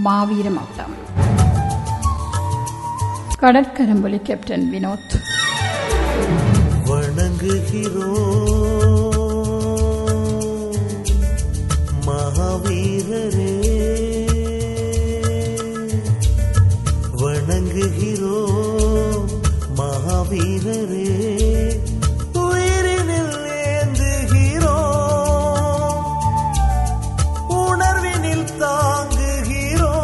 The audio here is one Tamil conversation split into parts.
மாவீர மகுடம் கடற்கரம்பொலி கேப்டன் வினோத் வணங்குகிறோம் மகாவீரரே வணங்குகிறோம் மகாவீரரே உயிரினில் ஏந்துகிறோம் உணர்வினில் தாங்குகிறோம்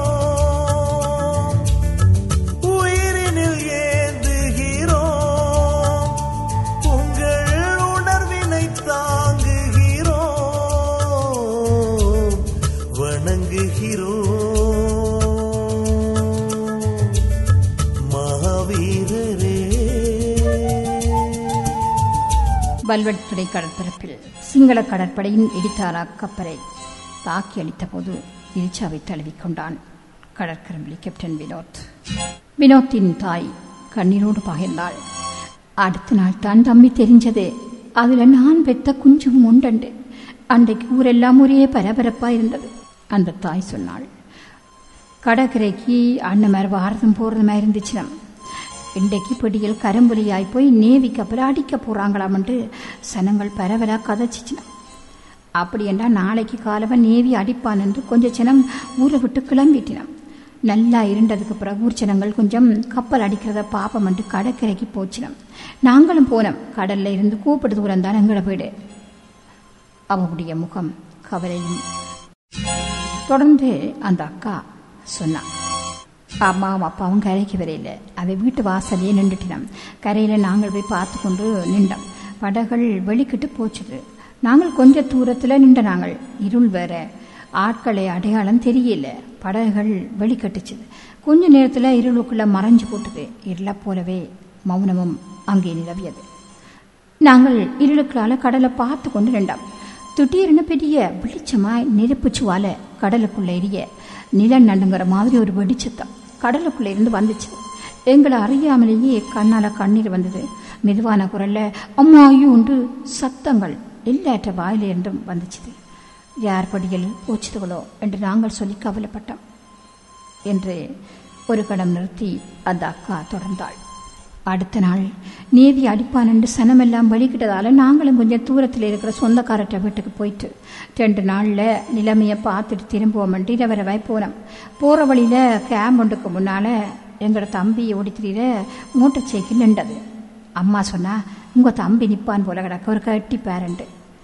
உயிரினில் ஏந்துகிறோம் உங்கள் உணர்வினை தாங்குகிறோம் வணங்குகிறோம் மகாவீரரே வல்வெட்டுறை கடற்பரப்பில் சிங்கள கடற்படையின் இடித்தாரா கப்பலை தாக்கி அளித்தபோது இரிச்சாவை தழுவிக்கொண்டான் கடற்கரம்பலி கேப்டன் வினோத் வினோத்தின் தாய் கண்ணீரோடு பகிர்ந்தாள் அடுத்த நாள் தான் தம்பி தெரிஞ்சது அதுல நான் பெத்த குஞ்சும் உண்டண்டு அன்றைக்கு ஊரெல்லாம் ஒரே பரபரப்பா இருந்தது அந்த தாய் சொன்னாள் கடற்கரைக்கு அண்ணன் மாதிரி வாரதும் போறதுமா இருந்துச்சு இன்றைக்கு பிடியில் கரும்புலியாய் போய் நேவி கப்பல் அடிக்க போறாங்களாம்ட்டு சனங்கள் பரவலா கதைச்சிச்சினம் அப்படி என்றால் நாளைக்கு காலவன் நேவி அடிப்பான் என்று கொஞ்ச ஜனம் ஊரை விட்டு கிளம்பிட்டினம் நல்லா இருண்டதுக்கு பிறகு ஊர் ஜனங்கள் கொஞ்சம் கப்பல் அடிக்கிறத பாப்பம் என்று கடற்கரைக்கு போச்சினம் நாங்களும் போனோம் கடல்ல இருந்து கூப்பிடு தூரம் தான் எங்களை வீடு அவளுடைய முகம் கவலையும் தொடர்ந்து அந்த அக்கா சொன்னான் அம்மாவும் அப்பாவும் கரைக்கு வரையில அவை வீட்டு வாசலையே நின்றுட்டினோம் கரையில் நாங்கள் போய் பார்த்து கொண்டு நின்றோம் படகள் வெளிக்கிட்டு போச்சுது நாங்கள் கொஞ்ச தூரத்தில் நின்ற நாங்கள் இருள் வேற ஆட்களை அடையாளம் தெரியல படகுகள் வெளிக்கட்டுச்சுது கொஞ்ச நேரத்தில் இருளுக்குள்ள மறைஞ்சு போட்டுது இருளை போலவே மௌனமும் அங்கே நிலவியது நாங்கள் இருளுக்களால கடலை பார்த்து கொண்டு நின்றோம் திடீர்னு பெரிய வெளிச்சமாய் நெருப்பு சுவால கடலுக்குள்ள எரிய நிலம் நடுங்கிற மாதிரி ஒரு வெடிச்சத்தம் கடலுக்குள்ள இருந்து வந்துச்சு எங்களை அறியாமலேயே கண்ணால கண்ணீர் வந்தது மெதுவான குரல்ல அம்மா ஐயோண்டு சத்தங்கள் எல்லாற்ற வாயிலிருந்தும் வந்துச்சுது யார் படியில் போச்சுதுகளோ என்று நாங்கள் சொல்லி கவலைப்பட்டோம் என்று ஒரு கடம் நிறுத்தி அந்த அக்கா தொடர்ந்தாள் அடுத்த நாள் நேவி அடிப்பான் என்று சனமெல்லாம் வலிக்கிட்டதால நாங்களும் கொஞ்சம் தூரத்தில் இருக்கிற சொந்தக்காரற்ற வீட்டுக்கு போயிட்டு ரெண்டு நாளில் நிலைமையை பார்த்துட்டு திரும்புவோம்ட்டு இரவரவாய் போனோம் போகிற வழியில் கேம்ப் ஒன்றுக்கு முன்னால் எங்களோட தம்பி ஓடித்திரியிற மோட்டர் சைக்கிள் நின்றது அம்மா சொன்னா உங்கள் தம்பி நிற்பான் போல கிடக்க ஒரு கட்டி பேரண்டு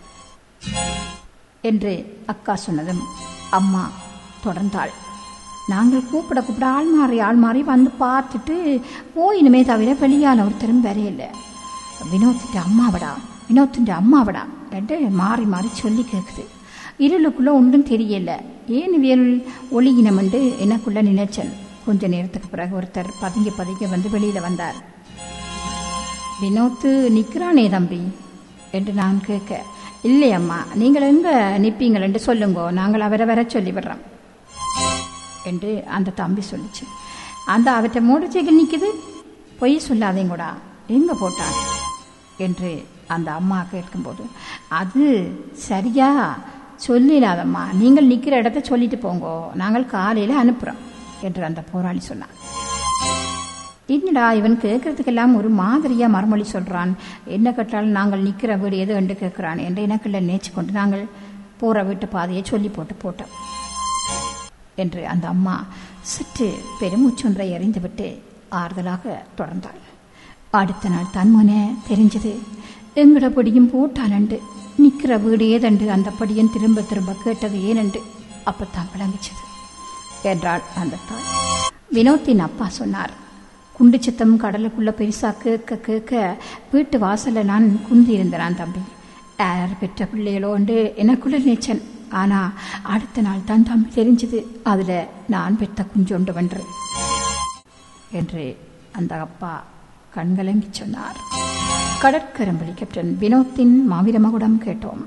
என்று அக்கா சொன்னதும் அம்மா தொடர்ந்தாள் நாங்கள் கூப்பிட கூப்பிட ஆள் மாறி ஆள் மாறி வந்து பார்த்துட்டு போயினுமே தவிர வெளியான ஒருத்தரும் வரையில வினோத்திட்ட அம்மாவடா வினோத்தின் அம்மாவடா என்று மாறி மாறி சொல்லி கேட்குது இருளுக்குள்ள ஒன்றும் தெரியல ஏன் வியல் ஒளியினமென்று எனக்குள்ள நினைச்சன் கொஞ்ச நேரத்துக்கு பிறகு ஒருத்தர் பதுங்கி பதுங்கி வந்து வெளியில வந்தார் வினோத்து நிற்கிறானே தம்பி என்று நான் கேட்க இல்லை அம்மா நீங்கள் எங்க நிற்பீங்கள் என்று சொல்லுங்கோ நாங்கள் அவரை வர சொல்லி விடுறோம் என்று அந்த தம்பி சொல்லிச்சு அந்த அவற்றை மோட்டர் சைக்கிள் நிற்குது பொய் சொல்லாதீங்கூடா எங்க போட்டான் என்று அந்த அம்மா கேட்கும்போது அது சரியா சொல்லிடாதம்மா நீங்கள் நிற்கிற இடத்த சொல்லிட்டு போங்கோ நாங்கள் காலையில் அனுப்புகிறோம் என்று அந்த போராளி சொன்னான் என்னடா இவன் கேட்கறதுக்கெல்லாம் ஒரு மாதிரியா மறுமொழி சொல்றான் என்ன கேட்டாலும் நாங்கள் நிற்கிற வீடு எது என்று கேட்கிறான் என்று எனக்குள்ள நேச்சு கொண்டு நாங்கள் போற வீட்டு பாதையை சொல்லி போட்டு போட்டோம் என்று அந்த அம்மா சற்று பெருமூச்சொன்றை எறிந்துவிட்டு ஆறுதலாக தொடர்ந்தாள் அடுத்த நாள் தன்முனே தெரிஞ்சது எங்கட படியும் போட்டானண்டு நிற்கிற வீடு ஏதண்டு அந்த படியும் திரும்ப திரும்ப கேட்டது ஏனண்டு அப்பத்தான் விளங்கிச்சது என்றாள் அந்த தாய் வினோத்தின் அப்பா சொன்னார் குண்டு சித்தம் கடலுக்குள்ள பெருசா கேட்க கேட்க வீட்டு வாசல்ல நான் குந்தி இருந்தேன் தம்பி யார் பெற்ற பிள்ளைகளோண்டு எனக்குள்ள நீச்சன் ஆனா அடுத்த நாள் தான் தம்பி தெரிஞ்சது அதுல நான் பெற்ற குஞ்சொண்டு வென்று என்று அந்த அப்பா கண்கலங்கி சொன்னார் கடற்கரம்பலி கேப்டன் வினோத்தின் மாவீரமகுடம் கேட்டோம்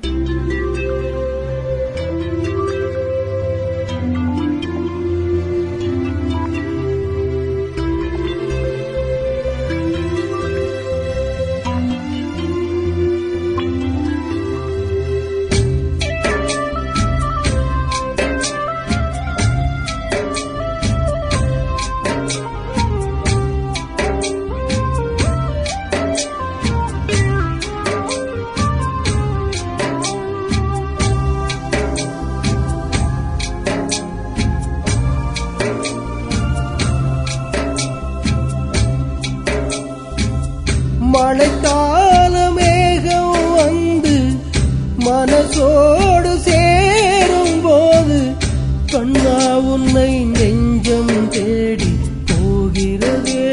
உன்னை நெஞ்சம் தேடி போகிறதே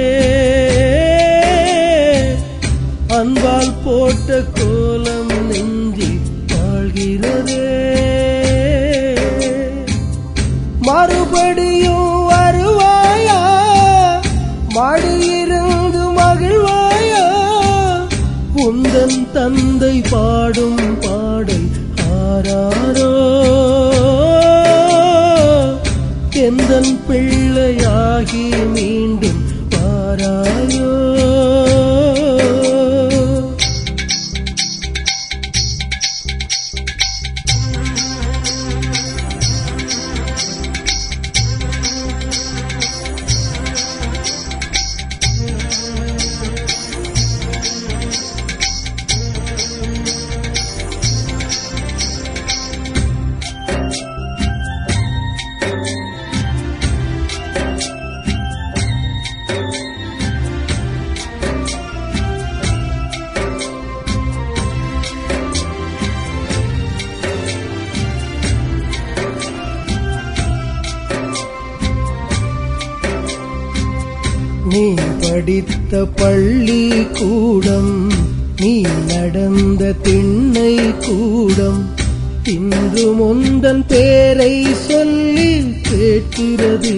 அன்பால் போட்ட கோலம் நெஞ்சி வாழ்கிறதே மறுபடியும் வருவாயா மடியிருந்து மகிழ்வாயா உந்தன் தந்தை பாடும் பாடல் ஆராரோ எந்தன் பிள்ளையாகி மீண்டும் பாராயோ நீ படித்த பள்ளி கூடம் நீ நடந்த திண்ணை கூடம் இன்று முந்தன் பேரை சொல்லி கேட்கிறது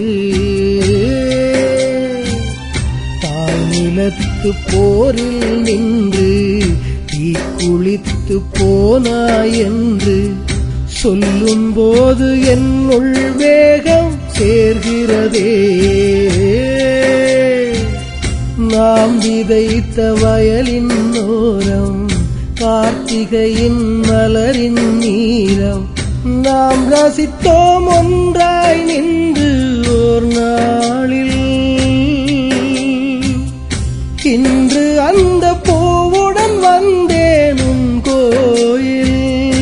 தாய் நிலத்து போரில் நின்று தீ குளித்து போனாய் என்று சொல்லும் போது என்னுள் வேகம் சேர்கிறதே நாம் விதைத்த வயலின் ஓரம் கார்த்திகையின் மலரின் நீரம் நாம் ரசித்தோம் ஒன்றாய் நின்று ஓர் நாளில் இன்று அந்த பூவுடன் வந்தேன் உன் கோயில்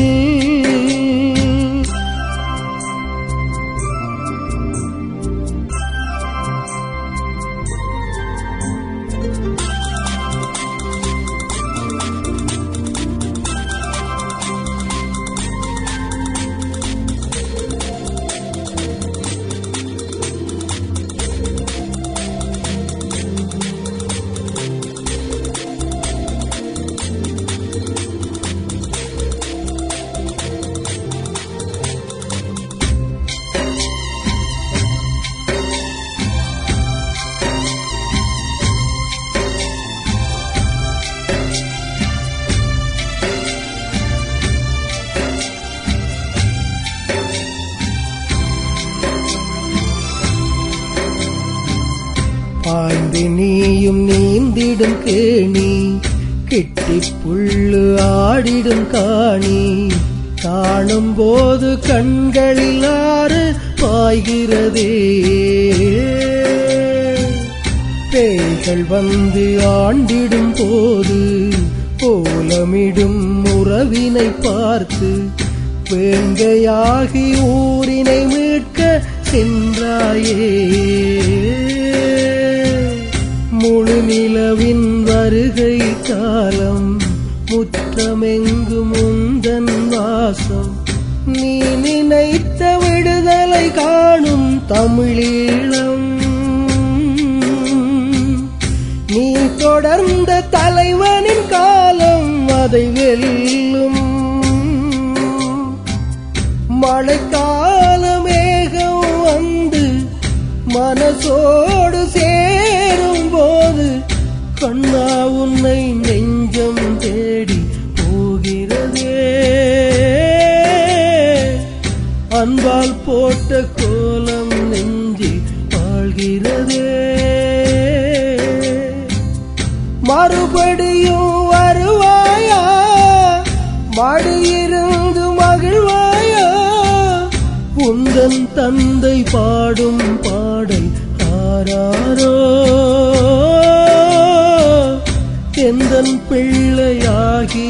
பாய்ந்து நீயும் நீந்திடும் கேணி கெட்டி புல்லு ஆடிடும் காணி காணும் போது கண்களில் ஆறு பாய்கிறதே பேய்கள் வந்து ஆண்டிடும் போது கோலமிடும் உறவினை பார்த்து வேங்கையாகி ஊரினை மீட்க சென்றாயே முழு நிலவின் வருகை காலம் முற்றமெங்கும் முந்தன் வாசம் நீ நினைத்த விடுதலை காணும் தமிழீழம் நீ தொடர்ந்த தலைவனின் காலம் அதை வெல்லும் மழைக்கால மேகம் வந்து மனசோடு சேரும் போது கண்ணா உன்னை நெஞ்சம் தேடி போகிறதே அன்பால் போட்ட கோலம் நெஞ்சி வாழ்கிறதே மறுபடியும் வருவாயா மடியிருந்து மகிழ்வாயா உந்தன் தந்தை பாடும் பாடல் ஆராரோ எந்தன் பிள்ளையாகி